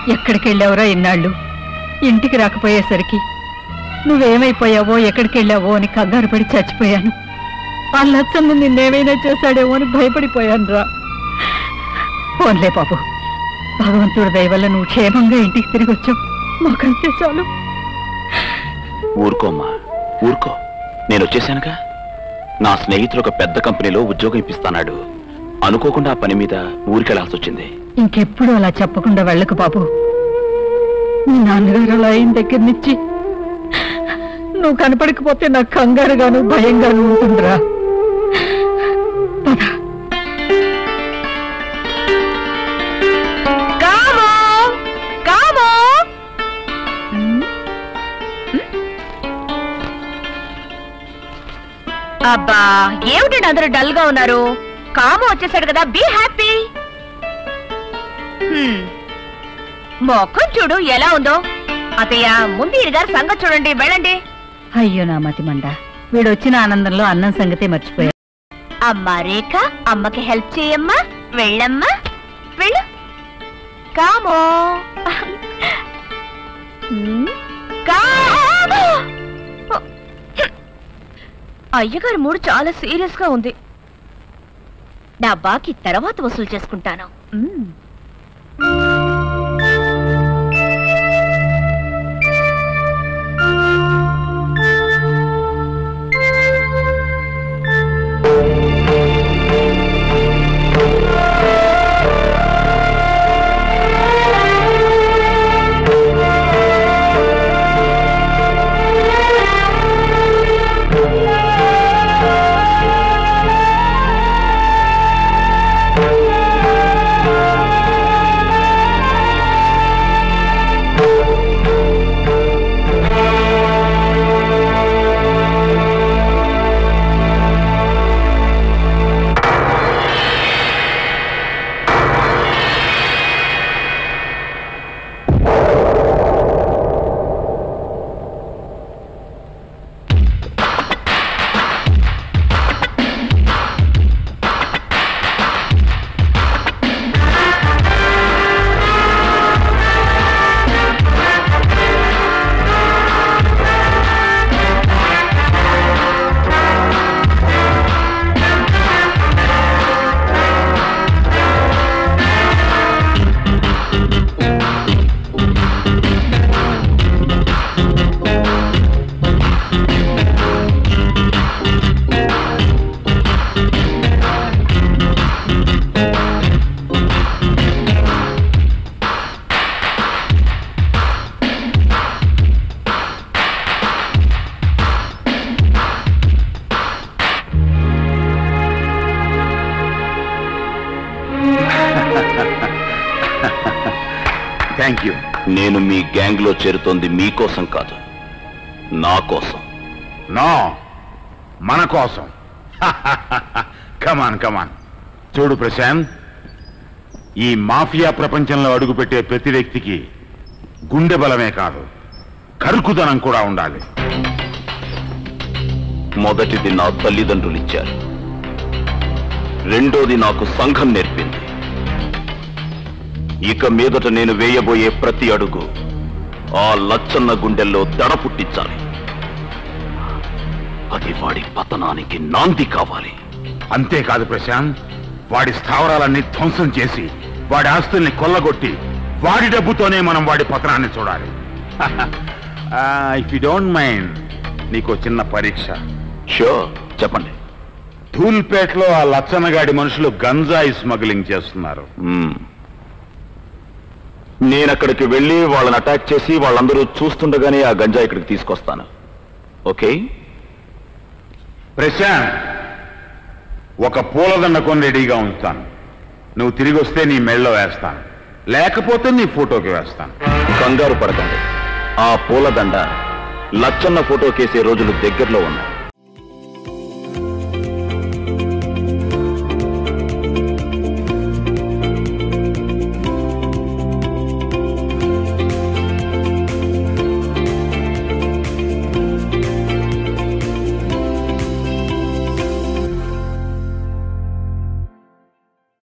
ఎక్కడికి వెళ్ళావురా ఇన్నాళ్ళు ఇంటికి రాకపోయేసరికి నువ్వేమైపోయావో ఎక్కడికి వెళ్ళావో అని కంగారు పడి చచ్చిపోయాను ఆ లచ్చన్న నిన్నేమైనా చేశాడేమో అని భయపడిపోయాను రా పోన్లే బాబు భగవంతుడి దయ వల్ల నువ్వు క్షేమంగా ఇంటికి తిరిగి వచ్చావు మాకంతే చాలు ఊరుకోమ్మా ఊరుకో నేను వచ్చేసానుగా నా స్నేహితుడు ఒక పెద్ద కంపెనీలో ఉద్యోగం ఇప్పిస్తానాడు అనుకోకుండా ఆ పని మీద ఊరికెళ్లాల్సి వచ్చింది ఇంకెప్పుడు అలా చెప్పకుండా వెళ్ళకు బాబు మీ నాన్నగారు అలా అయిన దగ్గర నుంచి నువ్వు కనపడకపోతే నాకు కంగారుగాను భయంగాను ఉంటుందిరా పద. కామో కామో అబ్బా ఏమిటండి అందరూ డల్ గా ఉన్నారు కామో వచ్చేసాడు కదా బీ హ్యాపీ మొక్కం చూడు ఎలా ఉందో అతయ్య ముందు ఈయన గారి సంగతి చూడండి వెళ్ళండి అయ్యో నా మతి మండ వీడు వచ్చిన ఆనందంలో అన్నం సంగతే మర్చిపోయా అమ్మా రేఖ అమ్మకి హెల్ప్ చేయమ్మా వెళ్ళమ్మా వెళ్ళు కామో హ్మ్, కామో అయ్యగారి మూడు చాలా సీరియస్ గా ఉంది నా బాకీ తర్వాత వసూలు చేసుకుంటాను హ్మ్. థ్యాంక్ యూ నేను మీ గ్యాంగ్ లో చేరుతోంది మీకోసం కాదు నా కోసం నో మన కోసం కమాన్ కమాన్ చూడు ప్రశాంత్ ఈ మాఫియా ప్రపంచంలో అడుగుపెట్టే ప్రతి వ్యక్తికి గుండె బలమే కాదు కరుకుదనం కూడా ఉండాలి మొదటిది నా తల్లిదండ్రులు ఇచ్చారు రెండోది నాకు సంఘం నేర్పింది ఇక మీదట నేను వేయబోయే ప్రతి అడుగు ఆ లచ్చన్న గుండెల్లో దడ పుట్టించాలి అది వాడి పతనానికి నాంది కావాలి అంతేకాదు ప్రశాంత్ వాడి స్థావరాలన్నీ ధ్వంసం చేసి వాడి ఆస్తుల్ని కొల్లగొట్టి వాడి డబ్బుతోనే మనం వాడి పతనాన్ని చూడాలి ఇఫ్ యు డోంట్ మైండ్ నీకు చిన్న పరీక్ష షూర్ చెప్పండి ధూల్పేటలో ఆ లచ్చనగాడి మనుషులు గంజాయి స్మగ్లింగ్ చేస్తున్నారు మ్మ్. నేను అక్కడికి వెళ్ళి వాళ్ళని అటాక్ చేసి వాళ్ళందరూ చూస్తుండగానే ఆ గంజా ఇక్కడికి తీసుకొస్తాను ఓకే ప్రశాంత్ ఒక పూలదండ కొని రెడీగా ఉంచుతాను నువ్వు తిరిగి వస్తే నీ మెళ్ళలో వేస్తాను లేకపోతే నీ ఫోటోకి వేస్తాను కంగారు పడకండి ఆ పూలదండ లచ్చన్న ఫోటో కేసే రోజులు దగ్గరలో ఉన్నాయి